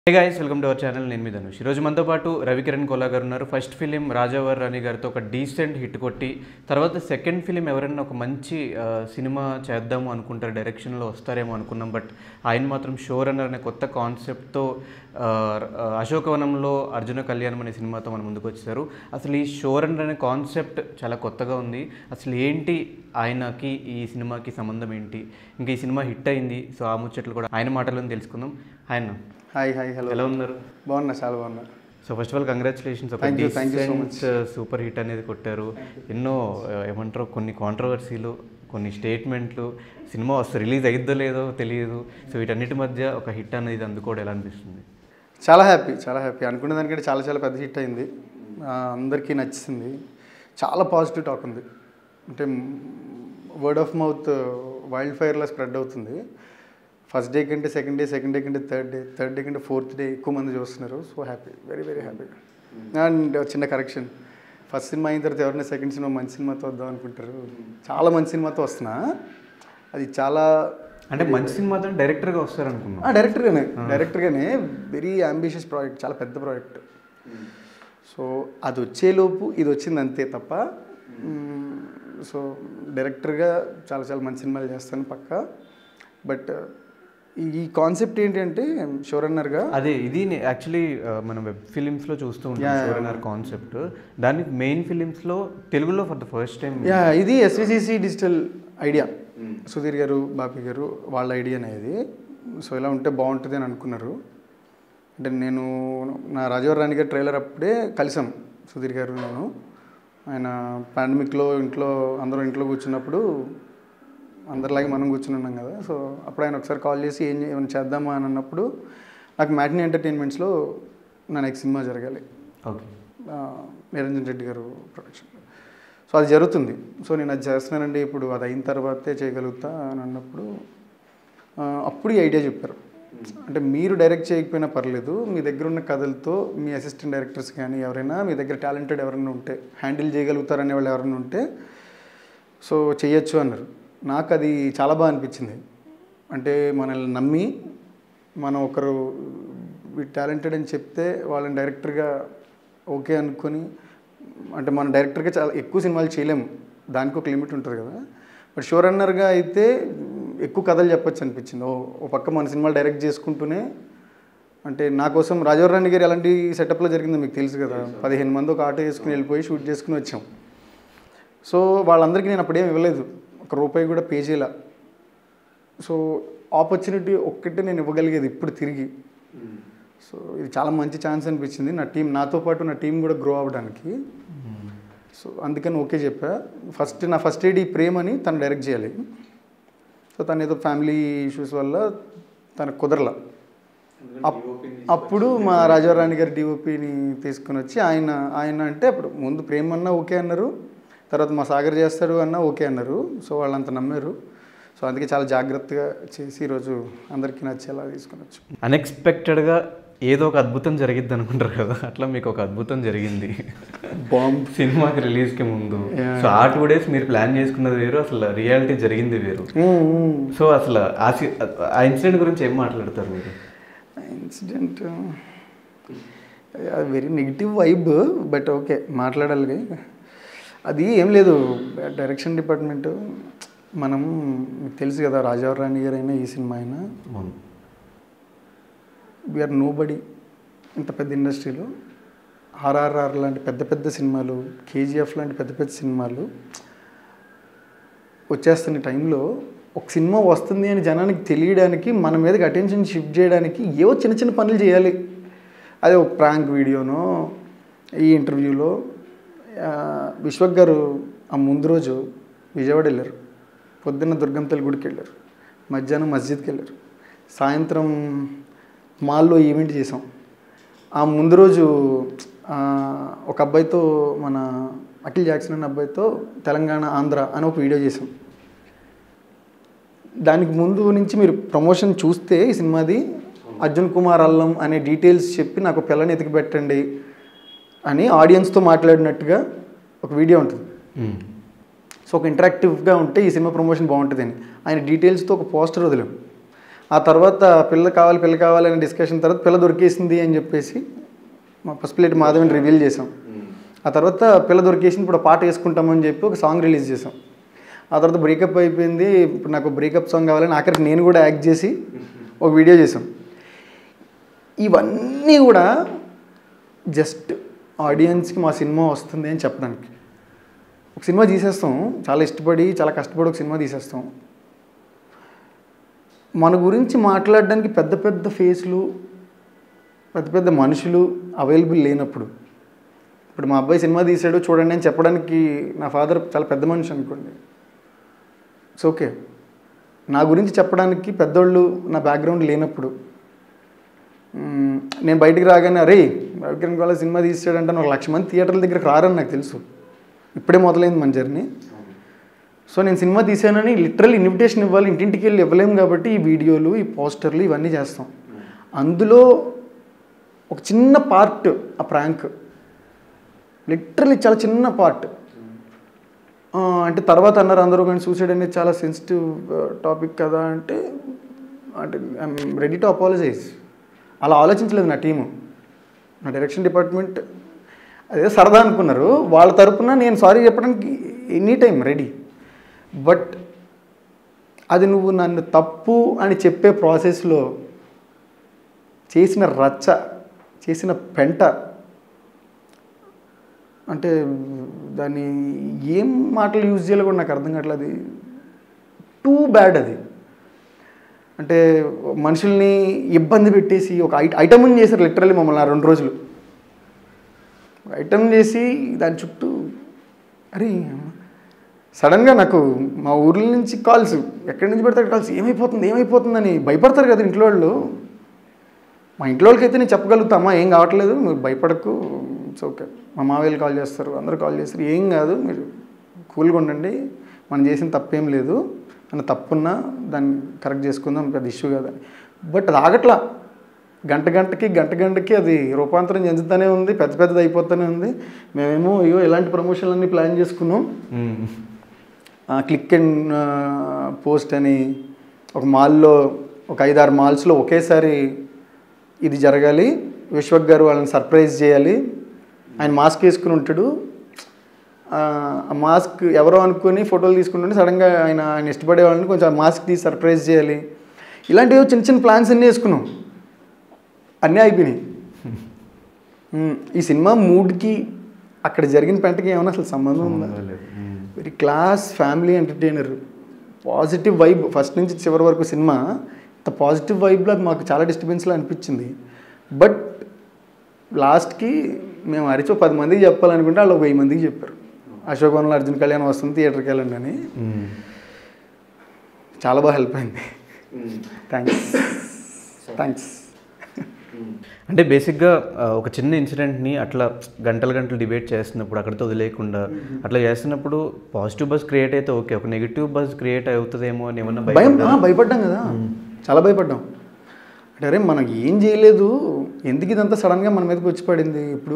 Hey guys welcome to our channel నేను మీ ధనుష్ ఈరోజు మనతో పాటు రవికిరణ్ కోలా గారు ఉన్నారు ఫస్ట్ ఫిలిం రాజావర్ రాణి గారితో ఒక డీసెంట్ హిట్ కొట్టి తర్వాత సెకండ్ ఫిలిం ఎవరైనా ఒక మంచి ఆ, సినిమా చేద్దాము అనుకుంటారు డైరెక్షన్లో వస్తారేమో అనుకున్నాం బట్ ఆయన మాత్రం షో రన్నర్ అనే కొత్త కాన్సెప్ట్తో ఆ, ఆ, అశోకవనంలో అర్జున కళ్యాణం అనే సినిమాతో మన ముందుకు వచ్చేసారు అసలు ఈ షో రన్నర్ అనే కాన్సెప్ట్ చాలా కొత్తగా ఉంది అసలు ఏంటి ఆయనకి ఈ సినిమాకి సంబంధం ఏంటి ఇంకా ఈ సినిమా హిట్ అయింది సో ఆ ముచ్చట్లు కూడా ఆయన మాటలను తెలుసుకుందాం ఆయన హాయ్ హాయ్ హలో ఎలా ఉన్నారు బాగున్నా చాలా బాగున్నా so first of all congratulations ఒక Thank you, thank you so super hit అనేది కొట్టారు ఎన్నో ఆ, ఏమంటారు కొన్ని కాంట్రవర్సీలు కొన్ని స్టేట్మెంట్లు సినిమా వస్తే రిలీజ్ అయిద్దో లేదో తెలియదు సో వీటన్నిటి మధ్య ఒక హిట్ అనేది అందుకోవడం ఎలా అనిపిస్తుంది చాలా హ్యాపీ చాలా హ్యాపీ అనుకున్న దానికంటే చాలా చాలా పెద్ద హిట్ అయింది ఆ, అందరికీ నచ్చింది చాలా పాజిటివ్ టాక్ ఉంది అంటే వర్డ్ ఆఫ్ మౌత్ వైల్డ్ ఫైర్లా స్ప్రెడ్ అవుతుంది ఫస్ట్ డే కంటే సెకండ్ డే సెకండ్ డే కంటే థర్డ్ డే థర్డ్ డే కంటే ఫోర్త్ డే ఎక్కువ మంది చూస్తున్నారు so happy very very happy and చిన్న కరెక్షన్ ఫస్ట్ సినిమా అయిన తర్వాత ఎవరైనా సెకండ్ సినిమా మంచి సినిమాతో వద్దాం అనుకుంటారు చాలా మంచి సినిమాతో వస్తున్నా అది చాలా అంటే మంచి సినిమాతో డైరెక్టర్గా వస్తారు అనుకున్నాం ఆ, డైరెక్టర్గానే డైరెక్టర్గానే వెరీ అంబిషియస్ ప్రాజెక్ట్ చాలా పెద్ద ప్రాజెక్ట్ సో అది వచ్చేలోపు ఇది వచ్చింది అంతే తప్ప మ్మ్, సో డైరెక్టర్గా చాలా చాలా మంచి సినిమాలు చేస్తాను పక్క బట్ ఈ కాన్సెప్ట్ ఏంటంటే షోరన్నర్గా అదే ఇది యాక్చువల్లీ మనం వెబ్ ఫిలిమ్స్లో చూస్తూ ఉంటాం కాన్సెప్ట్ దాన్ని మెయిన్ ఫిలిమ్స్లో తెలుగులో for the first time yeah ఇది SVCC digital idea Sudheer garu Bapi గారు వాళ్ళ ఐడియానే ఇది సో ఇలా ఉంటే బాగుంటుంది అని అనుకున్నారు అంటే నేను నా రాజవర్ రాణి గారి ట్రైలర్ అప్పుడే కలిసాం సుధీర్ గారు నేను ఆయన పాండమిక్లో ఇంట్లో అందరూ ఇంట్లో కూర్చున్నప్పుడు అందరిలాగే మనం కూర్చుని ఉన్నాం కదా సో అప్పుడు ఆయన ఒకసారి కాల్ చేసి ఏం చే- ఏమైనా చేద్దామా అని అన్నప్పుడు నాకు మ్యాట్నీ ఎంటర్టైన్మెంట్స్లో నా నెక్స్ట్ సినిమా జరగాలి ఓకే ఆ, నిరంజన్ రెడ్డి గారు ప్రొడక్షన్ సో అది జరుగుతుంది సో నేను అది చేస్తున్నానండి ఇప్పుడు అది అయిన తర్వాతే చేయగలుగుతా అని అన్నప్పుడు ఆ, అప్పుడు ఈ ఐడియా చెప్పారు అంటే మీరు డైరెక్ట్ చేయకపోయినా పర్లేదు మీ దగ్గర ఉన్న కథలతో మీ అసిస్టెంట్ డైరెక్టర్స్ కానీ ఎవరైనా మీ దగ్గర టాలెంటెడ్ ఎవరైనా ఉంటే హ్యాండిల్ చేయగలుగుతారనే వాళ్ళు ఎవరైనా ఉంటే సో చెయ్యొచ్చు అన్నారు నాకు అది చాలా బాగా అనిపించింది అంటే మనల్ని నమ్మి మనం ఒకరు టాలెంటెడ్ అని చెప్తే వాళ్ళని డైరెక్టర్గా ఓకే అనుకొని అంటే మనం డైరెక్టర్గా చాలా ఎక్కువ సినిమాలు చేయలేము దానికి ఒక లిమిట్ ఉంటుంది కదా బట్ షో రన్నర్గా అయితే ఎక్కువ కథలు చెప్పొచ్చు అనిపించింది ఓ ఓ పక్క మన సినిమాలు డైరెక్ట్ చేసుకుంటూనే అంటే నా కోసం రాజవరాణి గారు ఎలాంటి సెటప్లో జరిగిందో మీకు తెలుసు కదా పదిహేను మంది ఒక ఆటో వేసుకుని వెళ్ళిపోయి షూట్ చేసుకుని వచ్చాం సో వాళ్ళందరికీ నేను అప్పుడేం ఇవ్వలేదు ఒక రూపాయి కూడా పే చేయలే సో ఆపర్చునిటీ ఒక్కటే నేను ఇవ్వగలిగేది ఇప్పుడు తిరిగి సో ఇది చాలా మంచి ఛాన్స్ అనిపించింది నా టీం నాతో పాటు నా టీం కూడా గ్రో అవ్వడానికి సో అందుకని ఓకే చెప్పా ఫస్ట్ నా ఫస్ట్ ఏడి ప్రేమ్ అని తను డైరెక్ట్ చేయాలి సో తను ఏదో ఫ్యామిలీ ఇష్యూస్ వల్ల తనకు కుదరలా అప్- అప్పుడు మా రాజారాణి గారి డిఓపిని తీసుకుని వచ్చి ఆయన ఆయన అంటే అప్పుడు ముందు ప్రేమ్ అన్నా ఓకే అన్నారు తర్వాత మా సాగర్ చేస్తాడు అన్నా ఓకే అన్నారు సో వాళ్ళంత నమ్మారు సో అందుకే చాలా జాగ్రత్తగా చేసి ఈరోజు అందరికీ నచ్చేలా తీసుకుని వచ్చి అన్ఎక్స్పెక్టెడ్గా ఏదో ఒక అద్భుతం జరిగిద్ది అనుకుంటారు కదా అట్లా మీకు ఒక అద్భుతం జరిగింది బాంబ్ సినిమాకి రిలీజ్కి ముందు సో ఆ టూ డేస్ మీరు ప్లాన్ చేసుకున్నది వేరు అసలు రియాలిటీ జరిగింది వేరు సో అసలు ఆ సి- ఆ ఇన్సిడెంట్ గురించి ఏం మాట్లాడతారు మీరు incident very negative vibe but okay మాట్లాడాలి అది ఏం లేదు డైరెక్షన్ డిపార్ట్మెంట్ మనం మీకు తెలుసు కదా రాజారాణి గారు అయినా ఈ సినిమా అయినా అవును. వీఆర్ నో బడి ఇంత పెద్ద ఇండస్ట్రీలో ఆర్ఆర్ఆర్ లాంటి పెద్ద పెద్ద సినిమాలు కేజీఎఫ్ లాంటి పెద్ద పెద్ద సినిమాలు వచ్చేస్తున్న టైంలో ఒక సినిమా వస్తుంది అని జనానికి తెలియడానికి మన మీదకి అటెన్షన్ షిఫ్ట్ చేయడానికి ఏవో చిన్న చిన్న పనులు చేయాలి అదే ఒక ప్రాంక్ వీడియోనో ఈ ఇంటర్వ్యూలో ఆ, విశ్వక్ గారు ఆ ముందు రోజు విజయవాడ వెళ్ళారు పొద్దున్న దుర్గం తల్లి గుడికి వెళ్ళారు మధ్యాహ్నం మస్జిద్కి వెళ్ళారు సాయంత్రం మాల్లో ఈవెంట్ చేసాం ఆ ముందు రోజు ఆ, ఒక అబ్బాయితో మన అఖిల్ జాక్సన్ అనే అబ్బాయితో తెలంగాణ ఆంధ్ర అని ఒక వీడియో చేసాం దానికి ముందు నుంచి మీరు ప్రమోషన్ చూస్తే ఈ సినిమాది అర్జున్ కుమార్ అల్లం అనే డీటెయిల్స్ చెప్పి నాకు ఒక పిల్లని ఎతికి పెట్టండి అని ఆడియన్స్తో మాట్లాడినట్టుగా ఒక వీడియో ఉంటుంది మ్మ్. సో ఒక ఇంటరాక్టివ్గా ఉంటే ఈ సినిమా ప్రమోషన్ బాగుంటుందని ఆయన డీటెయిల్స్తో ఒక పోస్టర్ వదిలాం ఆ తర్వాత పిల్ల కావాలి పిల్ల కావాలి అనే డిస్కషన్ తర్వాత పిల్ల దొరికేసింది అని చెప్పేసి మా ఫస్ట్ ప్లేట్ మాధవిని రివీల్ చేసాం ఆ తర్వాత పిల్ల దొరికేసింది ఇప్పుడు పాట వేసుకుంటామని చెప్పి ఒక సాంగ్ రిలీజ్ చేసాం ఆ తర్వాత బ్రేకప్ అయిపోయింది ఇప్పుడు నాకు బ్రేకప్ సాంగ్ కావాలని ఆఖరికి నేను కూడా యాక్ట్ చేసి ఒక వీడియో చేసాం ఇవన్నీ కూడా జస్ట్ ఆడియన్స్కి మా సినిమా వస్తుంది అని చెప్పడానికి ఒక సినిమా తీసేస్తాం చాలా ఇష్టపడి చాలా కష్టపడి ఒక సినిమా తీసేస్తాం మన గురించి మాట్లాడడానికి పెద్ద పెద్ద ఫేస్లు పెద్ద పెద్ద మనుషులు అవైలబుల్ లేనప్పుడు ఇప్పుడు మా అబ్బాయి సినిమా తీసాడు చూడండి అని చెప్పడానికి నా ఫాదర్ చాలా పెద్ద మనిషి అనుకోండి ఇట్స్ ఓకే నా గురించి చెప్పడానికి పెద్దోళ్ళు నా బ్యాక్గ్రౌండ్ లేనప్పుడు మ్మ్, నేను బయటికి రాగానే అరే రవికిరణ్ కాలేజ్ సినిమా తీసాడంటే ఒక లక్ష మంది థియేటర్ల దగ్గరికి రారని నాకు తెలుసు ఇప్పుడే మొదలైంది మన జర్నీ సో నేను సినిమా తీసానని లిటరల్ ఇన్విటేషన్ ఇవ్వాలి ఇంటింటికి వెళ్ళి ఇవ్వలేము కాబట్టి ఈ వీడియోలు ఈ పోస్టర్లు ఇవన్నీ చేస్తాం అందులో ఒక చిన్న పార్ట్ ఆ ప్రాంక్ లిటరల్లీ చాలా చిన్న పార్ట్ అంటే తర్వాత అన్నారు అందరూ కానీ సూసైడ్ అనేది చాలా సెన్సిటివ్ టాపిక్ కదా అంటే అంటే ఐఎమ్ రెడీ టు అపాలజైజ్ అలా ఆలోచించలేదు నా టీము నా డైరెక్షన్ డిపార్ట్మెంట్ అదే సరదా అనుకున్నారు వాళ్ళ తరపున నేను సారీ చెప్పడానికి ఎనీ టైం రెడీ బట్ అది నువ్వు నన్ను తప్పు అని చెప్పే ప్రాసెస్లో చేసిన రచ్చ చేసిన పెంట అంటే దాన్ని ఏం మాటలు యూజ్ చేయాలో కూడా నాకు అర్థం కావట్లేదు అది టూ బ్యాడ్ అది అంటే మనుషుల్ని ఇబ్బంది పెట్టేసి ఒక ఐ ఐటమ్ చేశారు లిటరల్లీ మమ్మల్ని ఆ రెండు రోజులు ఐటమ్ చేసి దాని చుట్టూ అరే సడన్గా నాకు మా ఊర్ల నుంచి కాల్స్ ఎక్కడి నుంచి పెడతారు కాల్స్ ఏమైపోతుంది ఏమైపోతుందని భయపడతారు కదా ఇంట్లో వాళ్ళు మా ఇంట్లో వాళ్ళకైతే నేను చెప్పగలుగుతా అమ్మా ఏం కావట్లేదు మీరు భయపడకు ఇట్స్ ఓకే మా మావయ్యలు కాల్ చేస్తారు అందరూ కాల్ చేస్తారు ఏం కాదు మీరు కూల్గా ఉండండి మనం చేసిన తప్పేం లేదు మన తప్పున్నా దాన్ని కరెక్ట్ చేసుకుందాం పెద్ద ఇష్యూ కాదని బట్ అది ఆగట్లా గంట గంటకి గంట గంటకి అది రూపాంతరం చెందుతూనే ఉంది పెద్ద పెద్దది అయిపోతూనే ఉంది మేమేమో అయ్యో ఇలాంటి ప్రమోషన్లన్నీ ప్లాన్ చేసుకున్నాం క్లిక్ అండ్ పోస్ట్ అని ఒక మాల్లో ఒక ఐదారు మాల్స్లో ఒకేసారి ఇది జరగాలి విశ్వక్ గారు వాళ్ళని సర్ప్రైజ్ చేయాలి ఆయన మాస్క్ వేసుకుని ఉంటాడు ఆ ఆ మాస్క్ ఎవరో అనుకుని ఫోటోలు తీసుకుంటుంటే సడన్గా ఆయన ఆయన ఇష్టపడే వాళ్ళని కొంచెం ఆ మాస్క్ తీసి సర్ప్రైజ్ చేయాలి ఇలాంటివి చిన్న చిన్న ప్లాన్స్ అన్నీ వేసుకున్నాం అన్నీ అయిపోయినాయి ఉమ్, ఈ సినిమా మూడ్కి అక్కడ జరిగిన పెంటకి ఏమైనా అసలు సంబంధం ఉందా very class family entertainer positive vibe first నుంచి చివరి వరకు సినిమా ఇంత పాజిటివ్ వైబ్లో అది మాకు చాలా డిస్టర్బెన్స్లో అనిపించింది బట్ లాస్ట్కి మేము అరిచి ఒక పది మందికి చెప్పాలనుకుంటే వాళ్ళు ఒక వెయ్యి మందికి చెప్పారు అశోకవనంలో అర్జున్ కళ్యాణ్ వస్తుంది థియేటర్కి వెళ్ళండి అని చాలా బాగా హెల్ప్ అయింది థ్యాంక్స్ థ్యాంక్స్ అంటే బేసిక్గా ఆ, ఒక చిన్న ఇన్సిడెంట్ని అట్లా గంటలు గంటలు డిబేట్ చేస్తున్నప్పుడు అక్కడితో వదిలేయకుండా అట్లా చేస్తున్నప్పుడు పాజిటివ్ బస్ క్రియేట్ అయితే ఓకే ఒక నెగిటివ్ బస్ క్రియేట్ అవుతుందేమో అని ఏమన్నా భయం భయపడ్డారా? ఆ, భయపడ్డాం కదా చాలా భయపడ్డాం అంటే అరే మనం ఏం చేయలేదు ఎందుకు ఇదంతా సడన్గా మన మీదకి వచ్చి పడింది ఇప్పుడు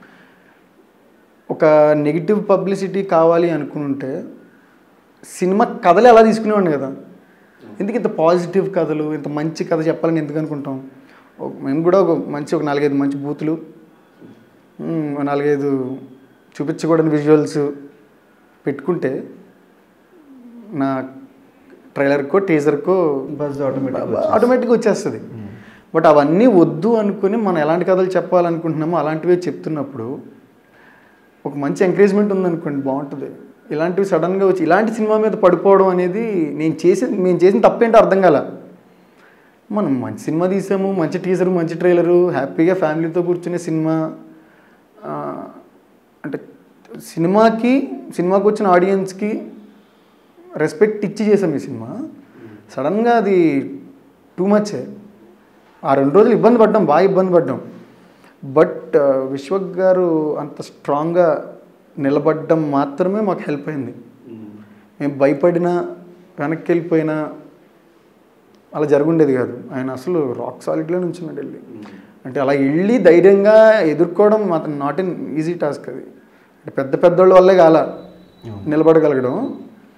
ఒక నెగిటివ్ పబ్లిసిటీ కావాలి అనుకుంటే సినిమా కథలు ఎలా తీసుకునేవాడిని కదా ఎందుకు ఇంత పాజిటివ్ కథలు ఇంత మంచి కథ చెప్పాలని ఎందుకు అనుకుంటాం ఒక- మేము కూడా ఒక మంచి ఒక నాలుగైదు మంచి బూతులు ఉమ్, ఒక నాలుగైదు చూపించకూడని విజువల్స్ పెట్టుకుంటే నా ట్రైలర్కో టీజర్కో బస్ ఆటోమేటిక్ ఆటోమేటిక్గా వచ్చేస్తుంది బట్ అవన్నీ వద్దు అనుకుని మనం ఎలాంటి కథలు చెప్పాలనుకుంటున్నామో అలాంటివే చెప్తున్నప్పుడు ఒక మంచి ఎంకరేజ్మెంట్ ఉందనుకోండి బాగుంటుంది ఇలాంటివి సడన్గా వచ్చి ఇలాంటి సినిమా మీద పడిపోవడం అనేది నేను చేసిన మేము చేసిన తప్పేంటో అర్థం కాల మనం మంచి సినిమా తీసాము మంచి టీజర్ మంచి ట్రైలరు హ్యాపీగా ఫ్యామిలీతో కూర్చునే సినిమా ఆ, అంటే సినిమాకి సినిమాకి వచ్చిన ఆడియన్స్కి రెస్పెక్ట్ ఇచ్చి చేసాం ఈ సినిమా సడన్గా అది టూ మచ్ ఆ రెండు రోజులు ఇబ్బంది పడ్డాం బాగా ఇబ్బంది పడ్డాం బట్ విశ్వక్ గారు అంత స్ట్రాంగ్గా నిలబడ్డం మాత్రమే మాకు హెల్ప్ అయింది మేము భయపడినా వెనక్కి వెళ్ళిపోయినా అలా జరుగుండేది కాదు ఆయన అసలు రాక్ సాలిడ్లో నుంచున్నాడు వెళ్ళి అంటే అలా వెళ్ళి ధైర్యంగా ఎదుర్కోవడం అతను నాట్ ఇన్ ఈజీ టాస్క్ అది అంటే పెద్ద పెద్దోళ్ళ వల్లే కాల నిలబడగలగడం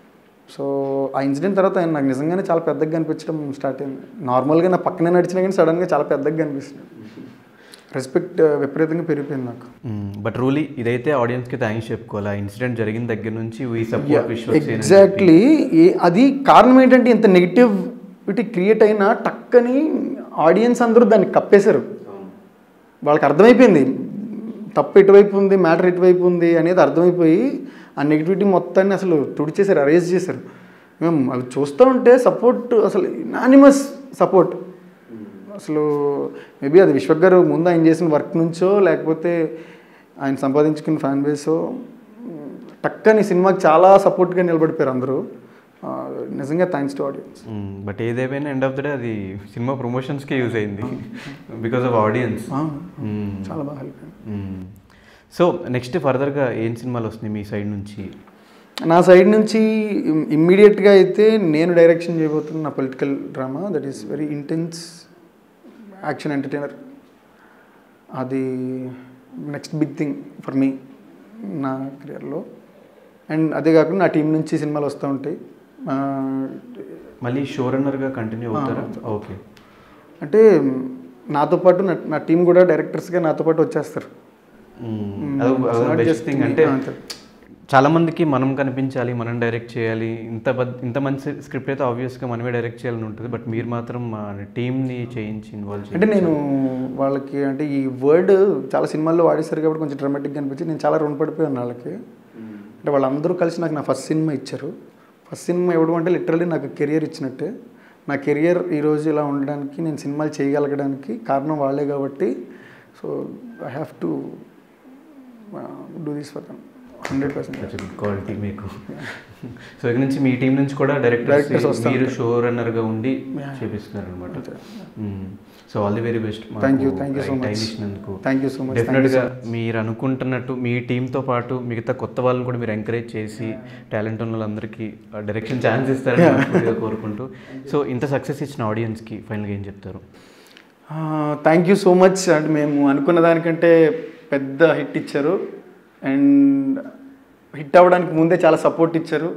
సో ఆ ఇన్సిడెంట్ తర్వాత ఆయన నాకు నిజంగానే చాలా పెద్దగా కనిపించడం స్టార్ట్ అయింది నార్మల్గా నా పక్కనే నడిచినా కానీ సడన్గా చాలా పెద్దగా కనిపిస్తుంది రెస్పెక్ట్ విపరీతంగా పెరిగిపోయింది నాకు బట్ రూలీ ఇదైతే ఆడియన్స్కి థ్యాంక్స్ చెప్పుకోవాలి ఇన్సిడెంట్ జరిగిన దగ్గర నుంచి వీ సపోర్ట్ విశ్వక్సేన్ ఎగ్జాక్ట్లీ అది కారణం ఏంటంటే ఇంత నెగిటివిటీ క్రియేట్ అయినా టక్కని ఆడియన్స్ అందరూ దాన్ని కప్పేశారు వాళ్ళకి అర్థమైపోయింది తప్పు ఇటువైపు ఉంది మ్యాటర్ ఇటువైపు ఉంది అనేది అర్థమైపోయి ఆ నెగిటివిటీ మొత్తాన్ని అసలు తుడిచేశారు అరేంజ్ చేశారు మేము అవి చూస్తూ ఉంటే సపోర్ట్ అసలు నానిమస్ సపోర్ట్ అసలు మేబీ అది విశ్వక్ గారు ముందు ఆయన చేసిన వర్క్ నుంచో లేకపోతే ఆయన సంపాదించుకున్న ఫ్యాన్ బేసో టక్కని సినిమాకి చాలా సపోర్ట్గా నిలబడిపోయారు అందరూ ఆ, నిజంగా థ్యాంక్స్ టు ఆడియన్స్ బట్ ఏదేమైనా ఎండ్ ఆఫ్ ద డే అది సినిమా ప్రమోషన్స్కే యూజ్ అయింది బికాస్ ఆఫ్ ఆడియన్స్ చాలా బాగా హెల్ప్ అయింది సో నెక్స్ట్ ఫర్దర్గా ఏం సినిమాలు వస్తున్నాయి మీ సైడ్ నుంచి నా సైడ్ నుంచి ఇమ్మీడియట్గా అయితే నేను డైరెక్షన్ చేయబోతున్న నా political drama that is very intense action entertainer అది next big thing for me నా కెరియర్లో అండ్ అదే కాకుండా నా టీం నుంచి సినిమాలు వస్తూ ఉంటాయి ఆ, మళ్ళీ షో రన్నర్గా కంటిన్యూ అవుతారా ఓకే అంటే నాతో పాటు నా నా టీం కూడా డైరెక్టర్స్గా నాతో పాటు వచ్చేస్తారు It's not best just thing me. అంటే ఆ, అంతే. చాలా మందికి మనం కనిపించాలి మనం డైరెక్ట్ చేయాలి ఇంత బద్- ఇంత మంచి స్క్రిప్ట్ అయితే ఆబ్వియస్గా మనమే డైరెక్ట్ చేయాలని ఉంటుంది బట్ మీరు మాత్రం మా టీంని చేయించి ఇన్వాల్వ్ అంటే నేను వాళ్ళకి అంటే ఈ వర్డ్ చాలా సినిమాల్లో వాడేశారు కాబట్టి కొంచెం డ్రామాటిక్గా అనిపించి నేను చాలా రుణపడిపోయాను వాళ్ళకి అంటే వాళ్ళందరూ కలిసి నాకు నా ఫస్ట్ సినిమా ఇచ్చారు ఫస్ట్ సినిమా ఇవ్వడం అంటే లిటరల్లీ నాకు కెరియర్ ఇచ్చినట్టే నా కెరియర్ ఈరోజు ఇలా ఉండడానికి నేను సినిమాలు చేయగలగడానికి కారణం వాళ్ళే కాబట్టి so I have to do this for them hundred percent good quality మీకు సో ఇక్కడ నుంచి మీ టీం నుంచి కూడా Directors డైరెక్టర్స్ వస్తారు. మీరు షో రన్నర్గా ఉండి Yeah. చేపిస్తున్నారు అనమాట so all the very best thank you thank you so time much ఇచ్చినందుకు థ్యాంక్ యూ సో మచ్ డెఫినెట్గా మీరు అనుకుంటున్నట్టు మీ టీంతో పాటు మిగతా కొత్త వాళ్ళని కూడా మీరు ఎంకరేజ్ చేసి టాలెంట్ ఉన్న వాళ్ళందరికీ డైరెక్షన్ ఛాన్స్ ఇస్తారని మనస్ఫూర్తిగా కోరుకుంటూ సో ఇంత సక్సెస్ ఇచ్చిన ఆడియన్స్కి ఫైనల్గా ఏం చెప్తారు థ్యాంక్ యూ సో మచ్ అంటే మేము అనుకున్న దానికంటే పెద్ద హిట్ ఇచ్చారు అండ్ హిట్ అవ్వడానికి ముందే చాలా సపోర్ట్ ఇచ్చారు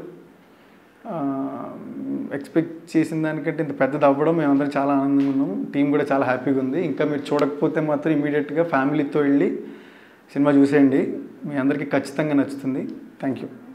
ఎక్స్పెక్ట్ చేసిన దానికంటే ఇంత పెద్దది అవ్వడం మేమందరం చాలా ఆనందంగా ఉన్నాం టీం కూడా చాలా హ్యాపీగా ఉంది ఇంకా మీరు చూడకపోతే మాత్రం ఇమీడియట్గా ఫ్యామిలీతో వెళ్ళి సినిమా చూసేయండి మీ అందరికీ ఖచ్చితంగా నచ్చుతుంది థ్యాంక్ యూ